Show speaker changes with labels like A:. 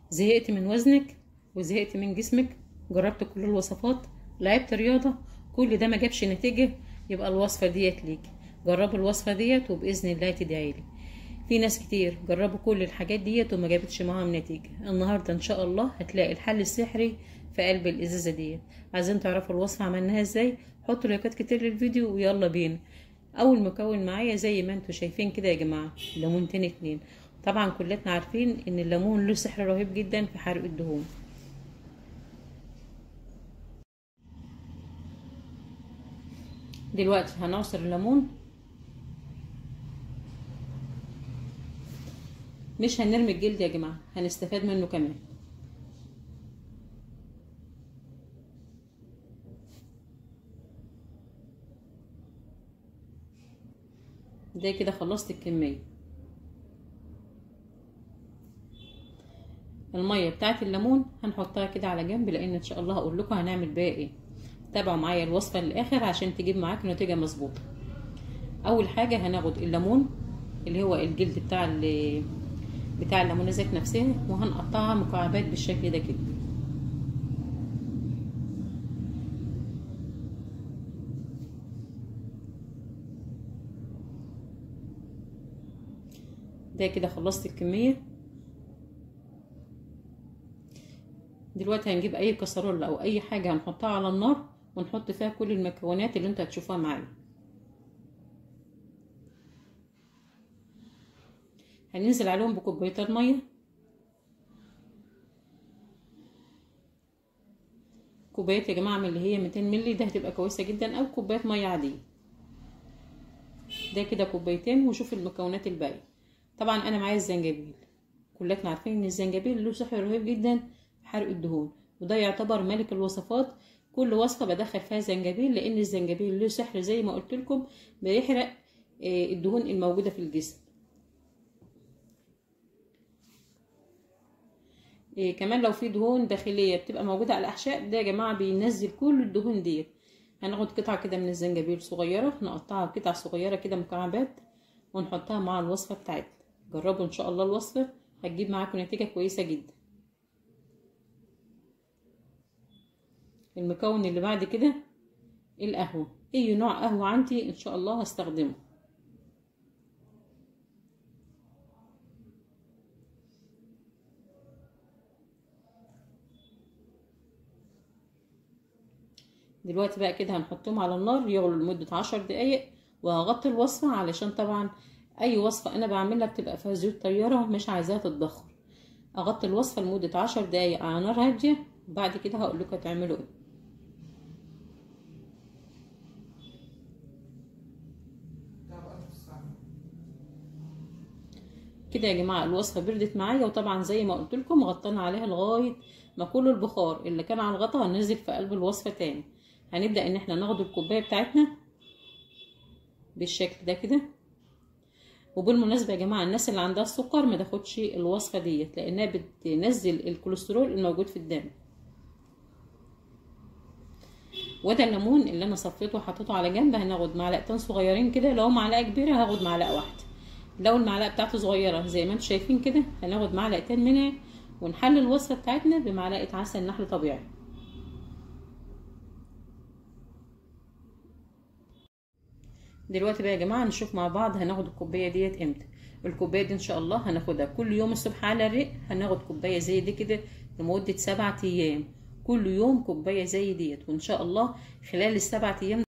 A: زهقت من وزنك وزهقت من جسمك جربت كل الوصفات لعبت رياضة كل ده ما جابش نتيجة يبقى الوصفة ديت ليك جربوا الوصفة ديت وبإذن الله تدعيلي في ناس كتير جربوا كل الحاجات ديت وما جابتش معاهم نتيجة النهاردة ان شاء الله هتلاقي الحل السحري في قلب الازازة ديت عايزين تعرفوا الوصفة عملناها ازاي حطوا لايكات كتير للفيديو ويلا بينا اول مكون معايا زي ما انتوا شايفين كده يا جماعة ليمونتين اتنين طبعا كلنا عارفين ان الليمون له سحر رهيب جدا في حرق الدهون دلوقتي هنعصر الليمون مش هنرمي الجلد يا جماعة هنستفاد منه كمان ده كده خلصت الكمية المية بتاعت الليمون هنحطها كده على جنب لان ان شاء الله هقول لكم هنعمل بيها ايه تابعوا معايا الوصفة للاخر عشان تجيب معاك نتيجة مظبوطة اول حاجة هناخد الليمون اللي هو الجلد بتاع بتاع الليمونه ذات نفسها وهنقطعها مكعبات بالشكل ده كده ده كده خلصت الكميه دلوقتي هنجيب اي كسرولة او اي حاجه هنحطها على النار ونحط فيها كل المكونات اللي انتوا هتشوفوها معايا هننزل عليهم بكوبايتين ميه كوبايات يا جماعه من اللي هي 200 مللي ده هتبقى كويسه جدا او كوبايه ميه عاديه ده كده كوبايتين وشوف المكونات الباقيه طبعا انا معايا الزنجبيل كلنا عارفين ان الزنجبيل له سحر رهيب جدا في حرق الدهون وده يعتبر ملك الوصفات كل وصفه بدخل فيها زنجبيل لان الزنجبيل له سحر زي ما قلت لكم بيحرق الدهون الموجوده في الجسم إيه كمان لو في دهون داخليه بتبقى موجوده على الاحشاء ده يا جماعه بينزل كل الدهون ديت هناخد قطعه كده من الزنجبيل صغيره نقطعها قطع صغيره كده مكعبات ونحطها مع الوصفه بتاعتنا جربوا ان شاء الله الوصفه هتجيب معاكم نتيجه كويسه جدا المكون اللي بعد كده القهوه اي نوع قهوه عندي ان شاء الله هستخدمه دلوقتي بقى كده هنحطهم على النار يغلوا لمدة عشر دقايق وهغطي الوصفة علشان طبعا اي وصفة انا بعملها بتبقى فيها زيوت طيارة مش عايزاها تتضخم اغطي الوصفة لمدة عشر دقايق على نار هادية وبعد كده هقول لكم هتعملوا ايه كده يا جماعه الوصفه بردت معايا وطبعا زي ما قلت لكم غطينا عليها لغايه ما كل البخار اللي كان على الغطا هننزل في قلب الوصفه تاني هنبدا ان احنا ناخد الكوبايه بتاعتنا بالشكل ده كده وبالمناسبه يا جماعه الناس اللي عندها السكر ما تاخدش الوصفه ديت لانها بتنزل الكوليسترول الموجود في الدم وده الليمون اللي انا صفيته وحطيته على جنب هناخد معلقتين صغيرين كده لو معلقه كبيره هاخد معلقه واحده لو المعلقه بتاعته صغيره زي ما انتم شايفين كده هناخد معلقتين منها ونحل الوصفه بتاعتنا بمعلقه عسل نحل طبيعي دلوقتي بقى يا جماعه نشوف مع بعض هناخد الكوبايه ديت امتى الكوبايه دي ان شاء الله هناخدها كل يوم الصبح على الرق هناخد كوبايه زي دي كده لمده سبعة ايام كل يوم كوبايه زي ديت وان شاء الله خلال السبعة ايام